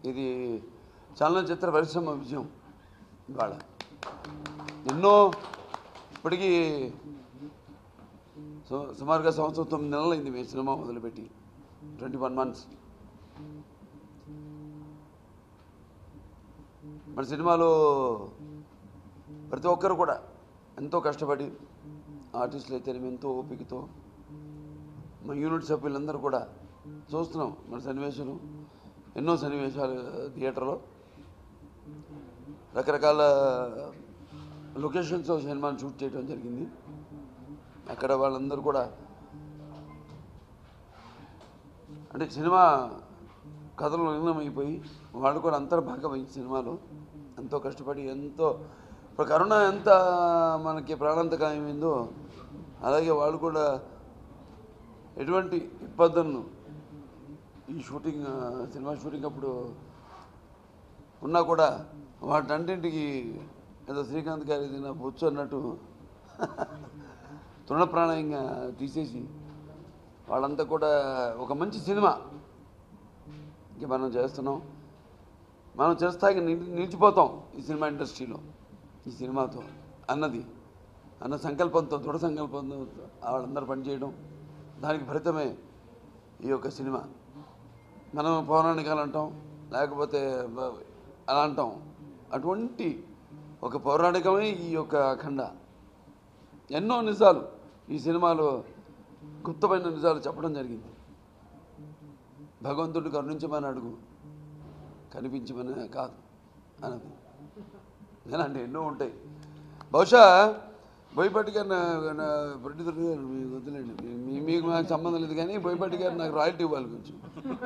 ఇది చలనచిత్ర పరిశ్రమ విజయం ఇవాళ ఎన్నో ఇప్పటికీ సు- సుమారుగా సంవత్సరం తొమ్మిది నెలలు అయింది మేము సినిమా మొదలుపెట్టి ట్వంటీ వన్ మంత్స్ మన సినిమాలో ప్రతి ఒక్కరు కూడా ఎంతో కష్టపడి ఆర్టిస్టులు అయితే ఎంతో ఓపికతో మా యూనిట్ సభ్యులందరూ కూడా చూస్తున్నాం మన సన్నివేశాలు ఎన్నో సన్నివేశాలు థియేటర్లో రకరకాల లొకేషన్స్లో సినిమాని షూట్ చేయడం జరిగింది అక్కడ వాళ్ళందరూ కూడా అంటే సినిమా కథలో లీనమైపోయి వాళ్ళు కూడా అంతర్భాగమై సినిమాలో ఎంతో కష్టపడి ఎంతో ఇప్పుడు కరోనా ఎంత మనకి ప్రాణాంతకమైందో అలాగే వాళ్ళు కూడా ఎటువంటి ఇబ్బందులను ఈ షూటింగ్ ఆ, సినిమా షూటింగ్ అప్పుడు ఉన్నా కూడా వాటన్నింటికి ఏదో శ్రీకాంత్ గారి ఇది నా బొచ్చు అన్నట్టు తృణప్రాణంగా తీసేసి వాళ్ళంతా కూడా ఒక మంచి సినిమా ఇంక మనం చేస్తున్నాం మనం చేస్తాకి నిలిచిపోతాం ఈ సినిమా ఇండస్ట్రీలో ఈ సినిమాతో అన్నది అన్న సంకల్పంతో దృఢ సంకల్పంతో వాళ్ళందరూ పనిచేయడం దానికి ఫలితమే ఈ యొక్క సినిమా మనం పౌరాణికాలు అంటాం లేకపోతే బ- అలా అంటాం అటువంటి ఒక పౌరాణికమే ఈ యొక్క అఖండ ఎన్నో నిజాలు ఈ సినిమాలో గుప్తమైన నిజాలు చెప్పడం జరిగింది భగవంతుడు కరుణించమని అడుగు కనిపించమని కాదు అన్నది ఇలాంటి ఎన్నో ఉంటాయి బహుశా బోయపాటి గారు నా నా ప్రొడ్యూసర్ గారు మీకు వద్దులేండి మీ- మీ మీకు నాకు సంబంధం లేదు కానీ బోయపాటి గారు నాకు రాయల్టీ ఇవ్వాలి కొంచెం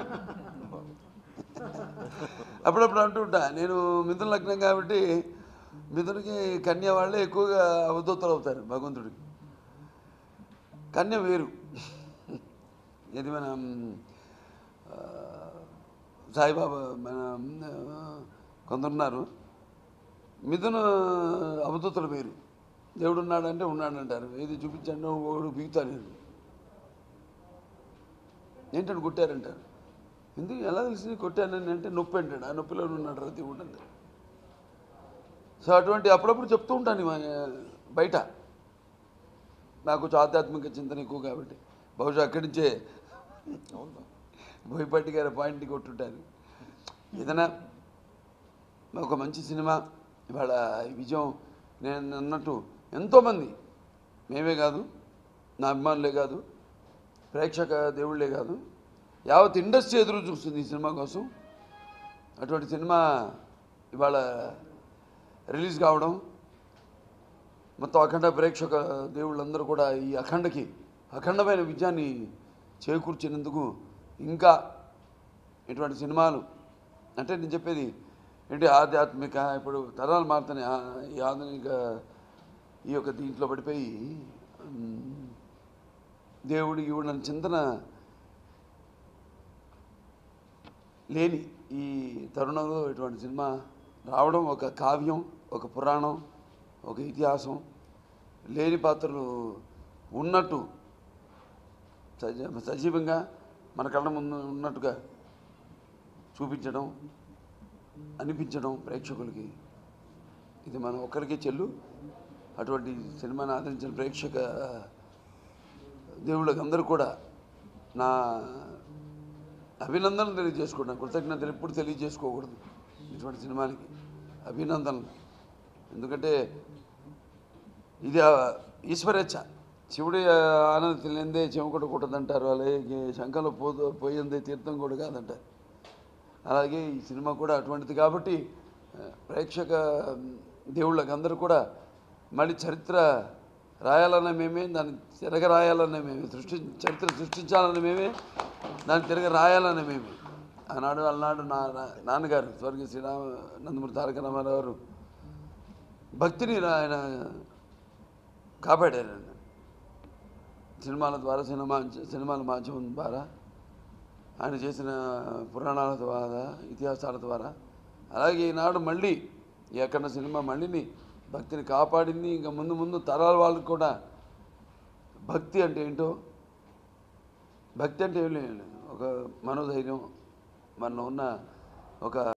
అప్పుడప్పుడు అంటుంటా నేను మిథున లగ్నం కాబట్టి మిథునికి కన్య వాళ్ళే ఎక్కువగా అవధూతలు అవుతారు భగవంతుడికి కన్య వేరు ఇది మన ఆ, సాయిబాబా మన ఆ, కొందరున్నారు మిథున అవధూతలు వేరు దేవుడు ఉన్నాడంటే ఉన్నాడంటారు ఏది చూపించండి ఒకడు బీగుతాను నేను ఏంటంటే కొట్టారంటారు ఎందుకు ఎలా తెలిసి కొట్టానని అంటే నొప్పి అంటాడు ఆ నొప్పిలో ఉన్నాడు రా దేవుడు అంటే సో అటువంటి అప్పుడప్పుడు చెప్తూ ఉంటాను ఇవా- బయట నాకు కొంచెం ఆధ్యాత్మిక చింతన ఎక్కువ కాబట్టి బహుశా అక్కడి నుంచే బోయపాటి గారి పాయింట్ కొట్టుంటాను ఏదైనా ఒక మంచి సినిమా ఇవాళ ఈ విజయం నేను అన్నట్టు ఎంతోమంది మేమే కాదు నా అభిమానులే కాదు ప్రేక్షక దేవుళ్ళే కాదు యావత్ ఇండస్ట్రీ ఎదురు చూస్తుంది ఈ సినిమా కోసం అటువంటి సినిమా ఇవాళ రిలీజ్ కావడం మొత్తం అఖండ ప్రేక్షక దేవుళ్ళందరూ కూడా ఈ అఖండకి అఖండమైన విజయాన్ని చేకూర్చినందుకు ఇంకా ఇటువంటి సినిమాలు అంటే నేను చెప్పేది ఏంటి ఆధ్యాత్మిక ఇప్పుడు తరాలు మారుతున్నాయి ఆ- ఈ ఆధునిక ఈ యొక్క దీంట్లో పడిపోయి ఉమ్, దేవుడి ఇవ్వడం చింతన లేని ఈ తరుణంలో ఇటువంటి సినిమా రావడం ఒక కావ్యం ఒక పురాణం ఒక ఇతిహాసం లేని పాత్రలు ఉన్నట్టు సజ సజీవంగా మన కళ్ళ ముందు ఉన్నట్టుగా చూపించడం అనిపించడం ప్రేక్షకులకి ఇది మనం ఒక్కరికే చెల్లు అటువంటి సినిమాని ఆదరించిన ప్రేక్షక దేవుళ్ళకి అందరూ కూడా నా అభినందనలు తెలియజేసుకుంటాను కృతజ్ఞతలు ఎప్పుడు తెలియజేసుకోకూడదు ఇటువంటి సినిమానికి అభినందనలు ఎందుకంటే ఇది ఆ ఈశ్వరేచ్ఛ శివుడి ఆనంద తెలియందే చెమకొడ కూడదంటారు అలాగే శంఖంలో పోదు పోయిందే తీర్థం కూడా కాదంటారు అలాగే ఈ సినిమా కూడా అటువంటిది కాబట్టి ఆ, ప్రేక్షక దేవుళ్ళకి అందరూ కూడా మళ్ళీ చరిత్ర రాయాలన్న మేమే దాన్ని తిరగ రాయాలన్న మేమే సృష్టి చరిత్ర సృష్టించాలన్న మేమే దాన్ని తిరగ రాయాలన్న మేమే ఆనాడు అలనాడు నా నా- నాన్నగారు స్వర్గీయ శ్రీరామ నందమూరి తారక రామారావు గారు భక్తిని ఆయన కాపాడారు ఆయన. సినిమాల ద్వారా సినిమా సినిమాల మాధ్యమం ద్వారా ఆయన చేసిన పురాణాల ద్వారా ఇతిహాసాల ద్వారా అలాగే ఈనాడు మళ్ళీ ఈ అఖండ సినిమా మళ్ళీని భక్తిని కాపాడింది ఇంకా ముందు ముందు తరాల వాళ్ళకి కూడా భక్తి అంటే ఏంటో భక్తి అంటే ఏం లేదు ఒక మనోధైర్యం మనలో ఉన్న ఒక